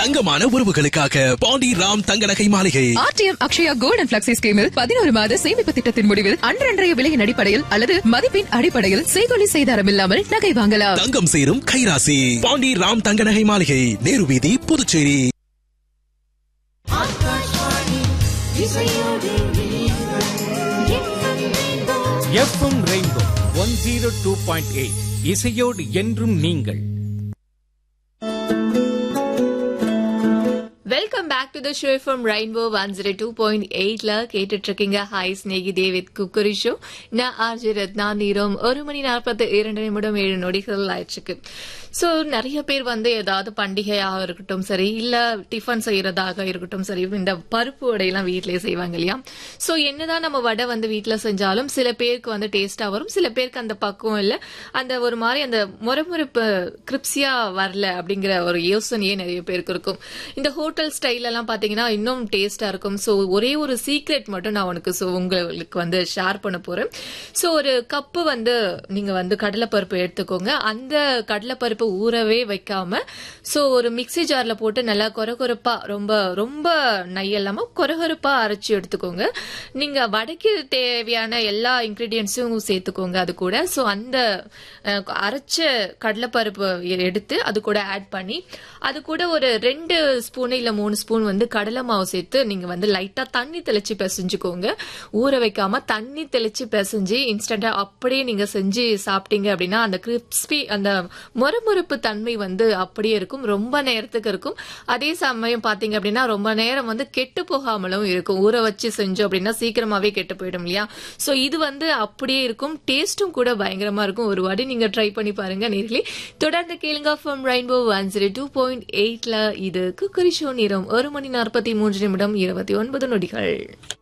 தங்கமான உறவுகளுக்காக பாண்டி ராம் தங்க நகை மாளிகை RTM Akshaya gold and flexi ஸ்கீமில் பதினோரு மாத சேமிப்பு திட்டத்தின் முடிவில் அன்றன்றைய விலையின் அடிப்படையில் அல்லது மதிப்பின் அடிப்படையில் செய்கொலி செய்தாரம் இல்லாமல் நகை வாங்கலாம் தங்கம் சேரும் கைராசி பாண்டி ராம் தங்க நகை மாளிகை நேரு வீதி Puducherry FM rainbow one zero two point eight இசையோடு என்றும் நீங்கள் welcome back to the show from rainbow one zero two point எயிட்ல கேட்டுட்டு இருக்கீங்க ஹாய் ஸ்நேகி தேவித் குக்கரி ஷோ நான் ஆர்ஜி ரத்னா நீரம் ஒரு மணி நாற்பத்தி இரண்டு நிமிடம் ஏழு நொடிகள் ஆயிடுச்சுக்கு ஸோ நிறைய பேர் வந்து ஏதாவது பண்டிகையாக இருக்கட்டும் சரி இல்ல டிஃபன் செய்யறதாக இருக்கட்டும் சரி இந்த பருப்பு வடையெல்லாம் வீட்டிலேயே செய்வாங்க இல்லையா ஸோ என்னதான் நம்ம வடை வந்து வீட்டில் செஞ்சாலும் சில பேருக்கு வந்து டேஸ்டா வரும் சில பேருக்கு அந்த பக்குவம் இல்லை அந்த ஒரு மாதிரி அந்த முறமுறுப்பு கிரிப்ஸியா வரல அப்படிங்கிற ஒரு யோசனையே நிறைய பேருக்கு இருக்கும் இந்த ஹோட்டல் ஸ்டைல் எல்லாம் பாத்தீங்கன்னா இன்னும் டேஸ்டா இருக்கும் ஸோ ஒரே ஒரு சீக்ரெட் மட்டும் நான் உனக்கு so உங்களுக்கு வந்து ஷேர் பண்ண போறேன் ஸோ ஒரு கப்பு வந்து நீங்க வந்து கடலைப்பருப்பு எடுத்துக்கோங்க அந்த கடலைப்பருப்பு ஊறவே வைக்காம ஸோ ஒரு மிக்ஸி ஜார்ல போட்டு நல்லா கொரகொரப்பா ரொம்ப ரொம்ப நையல்லாம கொரகொரப்பா அரைச்சி எடுத்துக்கோங்க நீங்க வடைக்கு தேவையான எல்லா இன்கிரீடியன்ஸும் சேர்த்துக்கோங்க அது கூட ஸோ அந்த அஹ், அரைச்ச கடலைப்பருப்பு எடுத்து அது கூட ஆட் பண்ணி அது கூட ஒரு ரெண்டு ஸ்பூன் இல்ல மூணு ஸ்பூன் வந்து கடலை மாவு சேர்த்து நீங்க வந்து லைட்டா தண்ணி தெளிச்சு பிசைஞ்சுக்கோங்க ஊற வைக்காம தண்ணி தெளிச்சு பிசைஞ்சு இன்ஸ்டன்டா அப்படியே நீங்க செஞ்சு சாப்பிட்டீங்க அப்படின்னா அந்த கிறிஸ்பி அந்த மொறுமொறுப்பு தன்மை வந்து அப்படியே இருக்கும் ரொம்ப நேரத்துக்கு இருக்கும் அதே சமயம் பாத்தீங்க அப்படின்னா ரொம்ப நேரம் வந்து கெட்டு போகாமலும் இருக்கும் ஊற வச்சு செஞ்சோம் அப்படின்னா சீக்கிரமாவே கெட்டு போயிடும் இல்லையா சோ இது வந்து அப்படியே இருக்கும் டேஸ்டும் கூட பயங்கரமா இருக்கும் ஒரு வாட்டி நீங்க ட்ரை பண்ணி பாருங்க நேர்களே தொடர்ந்து கேளுங்க from rainbow one zero two point எயிட்ல இது குக்கரி ஷோ நேரம் ஒரு மணி நாற்பத்தி மூன்று நிமிடம் இருபத்தி ஒன்பது நொடிகள்